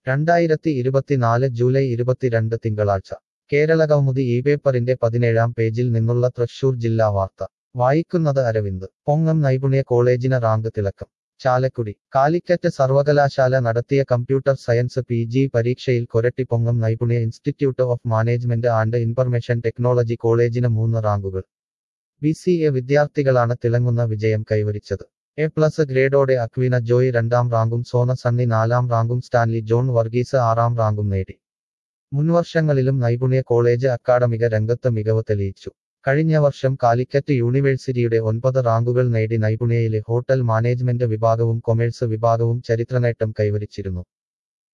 രണ്ടായിരത്തി ഇരുപത്തിനാല് ജൂലൈ ഇരുപത്തിരണ്ട് തിങ്കളാഴ്ച കേരളകൗമുദി ഈ പേപ്പറിന്റെ പതിനേഴാം പേജിൽ നിന്നുള്ള തൃശൂർ ജില്ലാ വാർത്ത വായിക്കുന്നത് അരവിന്ദ് പൊങ്ങം നൈപുണ്യ കോളേജിന് റാങ്ക് തിളക്കം ചാലക്കുടി കാലിക്കറ്റ് സർവകലാശാല നടത്തിയ കമ്പ്യൂട്ടർ സയൻസ് പി ജി പരീക്ഷയിൽ Koratty Pongam Naipunya institute of management and information technology കോളേജിന് മൂന്ന് റാങ്കുകൾ ബി സി എ വിദ്യാർത്ഥികളാണ് തിളങ്ങുന്ന വിജയം കൈവരിച്ചത് എ പ്ലസ് ഗ്രേഡോടെ അക്വീന ജോയ് രണ്ടാം റാങ്കും സോന സണ്ണി നാലാം റാങ്കും സ്റ്റാൻലി ജോൺ വർഗീസ് ആറാം റാങ്കും നേടി മുൻവർഷങ്ങളിലും നൈപുണ്യ കോളേജ് അക്കാഡമിക രംഗത്ത് മികവ് തെളിയിച്ചു കഴിഞ്ഞ വർഷം കാലിക്കറ്റ് യൂണിവേഴ്സിറ്റിയുടെ ഒൻപത് റാങ്കുകൾ നേടി നൈപുണ്യയിലെ ഹോട്ടൽ മാനേജ്മെന്റ് വിഭാഗവും കൊമേഴ്സ് വിഭാഗവും ചരിത്രനേട്ടം കൈവരിച്ചിരുന്നു